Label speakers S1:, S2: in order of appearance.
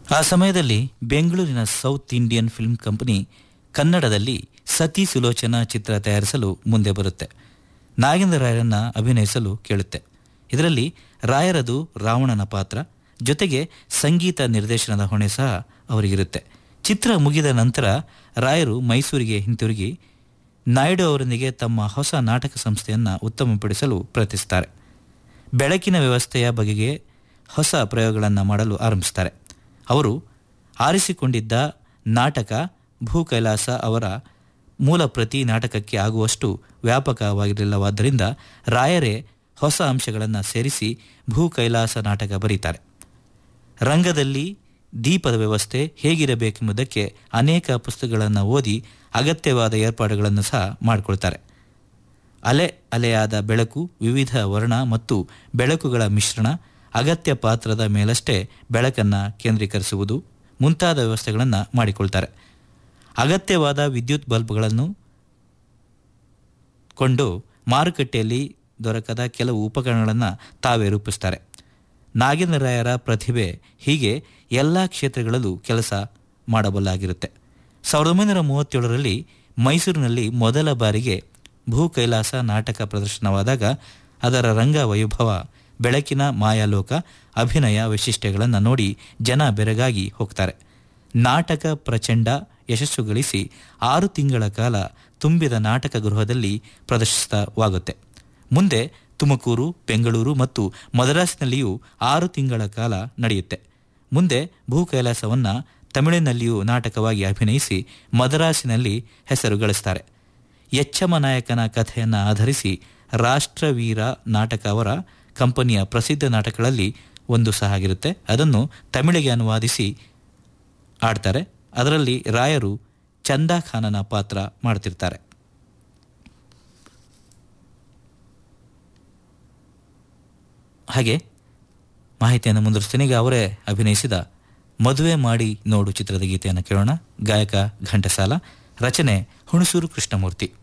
S1: ಆ ಸಮಯದಲ್ಲಿ ಬೆಂಗಳೂರಿನ ಸೌತ್ ಇಂಡಿಯನ್ ಫಿಲ್ಮ್ ಕಂಪನಿ ಕನ್ನಡದಲ್ಲಿ ಸತಿ ಸುಲೋಚನಾ ಚಿತ್ರ ತಯಾರಿಸಲು ಮುಂದೆ ಬರುತ್ತೆ ನಾಗೇಂದ್ರ ರಾಯರನ್ನ ಅಭಿನಯಿಸಲು ಕೇಳುತ್ತೆ ಇದರಲ್ಲಿ ರಾಯರದು ರಾವಣನ ಪಾತ್ರ ಜೊತೆಗೆ ಸಂಗೀತ ನಿರ್ದೇಶನದ ಹೊಣೆ ಸಹ ಅವರಿಗಿರುತ್ತೆ ಚಿತ್ರ ಮುಗಿದ ನಂತರ ರಾಯರು ಮೈಸೂರಿಗೆ ಹಿಂತಿರುಗಿ ನಾಯ್ಡು ಅವರೊಂದಿಗೆ ತಮ್ಮ ಹೊಸ ನಾಟಕ ಸಂಸ್ಥೆಯನ್ನು ಉತ್ತಮಪಡಿಸಲು ಪ್ರಯತ್ನಿಸುತ್ತಾರೆ ಬೆಳಕಿನ ವ್ಯವಸ್ಥೆಯ ಬಗೆಗೆ ಹೊಸ ಪ್ರಯೋಗಗಳನ್ನು ಮಾಡಲು ಆರಂಭಿಸ್ತಾರೆ ಅವರು ಆರಿಸಿಕೊಂಡಿದ್ದ ನಾಟಕ ಭೂ ಕೈಲಾಸ ಅವರ ಮೂಲ ಪ್ರತಿ ನಾಟಕಕ್ಕೆ ಆಗುವಷ್ಟು ವ್ಯಾಪಕವಾಗಿರಲಿಲ್ಲವಾದ್ದರಿಂದ ರಾಯರೇ ಹೊಸ ಅಂಶಗಳನ್ನು ಸೇರಿಸಿ ಭೂ ಕೈಲಾಸ ನಾಟಕ ಬರೀತಾರೆ ರಂಗದಲ್ಲಿ ದೀಪದ ವ್ಯವಸ್ಥೆ ಹೇಗಿರಬೇಕೆಂಬುದಕ್ಕೆ ಅನೇಕ ಪುಸ್ತಕಗಳನ್ನು ಓದಿ ಅಗತ್ಯವಾದ ಏರ್ಪಾಡುಗಳನ್ನು ಸಹ ಮಾಡಿಕೊಳ್ತಾರೆ ಅಲೆ ಅಲೆಯಾದ ಬೆಳಕು ವಿವಿಧ ವರ್ಣ ಮತ್ತು ಬೆಳಕುಗಳ ಮಿಶ್ರಣ ಅಗತ್ಯ ಪಾತ್ರದ ಮೇಲಷ್ಟೇ ಬೆಳಕನ್ನು ಕೇಂದ್ರೀಕರಿಸುವುದು ಮುಂತಾದ ವ್ಯವಸ್ಥೆಗಳನ್ನು ಮಾಡಿಕೊಳ್ತಾರೆ ಅಗತ್ಯವಾದ ವಿದ್ಯುತ್ ಬಲ್ಬ್ಗಳನ್ನು ಕೊಂಡು ಮಾರುಕಟ್ಟೆಯಲ್ಲಿ ದೊರಕದ ಕೆಲವು ಉಪಕರಣಗಳನ್ನು ತಾವೇ ರೂಪಿಸ್ತಾರೆ ನಾಗೇಂದ್ರ ರಾಯರ ಪ್ರತಿಭೆ ಹೀಗೆ ಎಲ್ಲ ಕ್ಷೇತ್ರಗಳಲ್ಲೂ ಕೆಲಸ ಮಾಡಬಲ್ಲಾಗಿರುತ್ತೆ ಸಾವಿರದ ಒಂಬೈನೂರ ಮೂವತ್ತೇಳರಲ್ಲಿ ಮೈಸೂರಿನಲ್ಲಿ ಮೊದಲ ಬಾರಿಗೆ ಭೂ ಕೈಲಾಸ ನಾಟಕ ಪ್ರದರ್ಶನವಾದಾಗ ಅದರ ರಂಗ ವೈಭವ ಬೆಳಕಿನ ಮಾಯಾಲೋಕ ಅಭಿನಯ ವೈಶಿಷ್ಟ್ಯಗಳನ್ನು ನೋಡಿ ಜನ ಬೆರಗಾಗಿ ಹೋಗ್ತಾರೆ ನಾಟಕ ಪ್ರಚಂಡ ಯಶಸ್ಸು ಗಳಿಸಿ ಆರು ತಿಂಗಳ ಕಾಲ ತುಂಬಿದ ನಾಟಕ ಗೃಹದಲ್ಲಿ ಪ್ರದರ್ಶಿತವಾಗುತ್ತೆ ಮುಂದೆ ತುಮಕೂರು ಬೆಂಗಳೂರು ಮತ್ತು ಮದ್ರಾಸಿನಲ್ಲಿಯೂ ಆರು ತಿಂಗಳ ಕಾಲ ನಡೆಯುತ್ತೆ ಮುಂದೆ ಭೂ ಕೈಲಾಸವನ್ನು ತಮಿಳಿನಲ್ಲಿಯೂ ನಾಟಕವಾಗಿ ಅಭಿನಯಿಸಿ ಮದ್ರಾಸಿನಲ್ಲಿ ಹೆಸರು ಗಳಿಸ್ತಾರೆ ಎಚ್ಚಮ ನಾಯಕನ ಕಥೆಯನ್ನು ಆಧರಿಸಿ ರಾಷ್ಟ್ರವೀರ ನಾಟಕ ಅವರ ಕಂಪನಿಯ ಪ್ರಸಿದ್ಧ ನಾಟಕಗಳಲ್ಲಿ ಒಂದು ಸಹ ಆಗಿರುತ್ತೆ ಅದನ್ನು ತಮಿಳಿಗೆ ಅನುವಾದಿಸಿ ಆಡ್ತಾರೆ ಅದರಲ್ಲಿ ರಾಯರು ಚಂದಾ ಖಾನನ ಪಾತ್ರ ಮಾಡ್ತಿರ್ತಾರೆ ಹಾಗೆ ಮಾಹಿತಿಯನ್ನು ಮುಂದುವರಿಸ್ತೀನಿ ಈಗ ಅವರೇ ಅಭಿನಯಿಸಿದ ಮದುವೆ ಮಾಡಿ ನೋಡು ಚಿತ್ರದ ಗೀತೆಯನ್ನು ಕೇಳೋಣ ಗಾಯಕ ಘಂಟಸಾಲ ರಚನೆ ಹುಣಸೂರು ಕೃಷ್ಣಮೂರ್ತಿ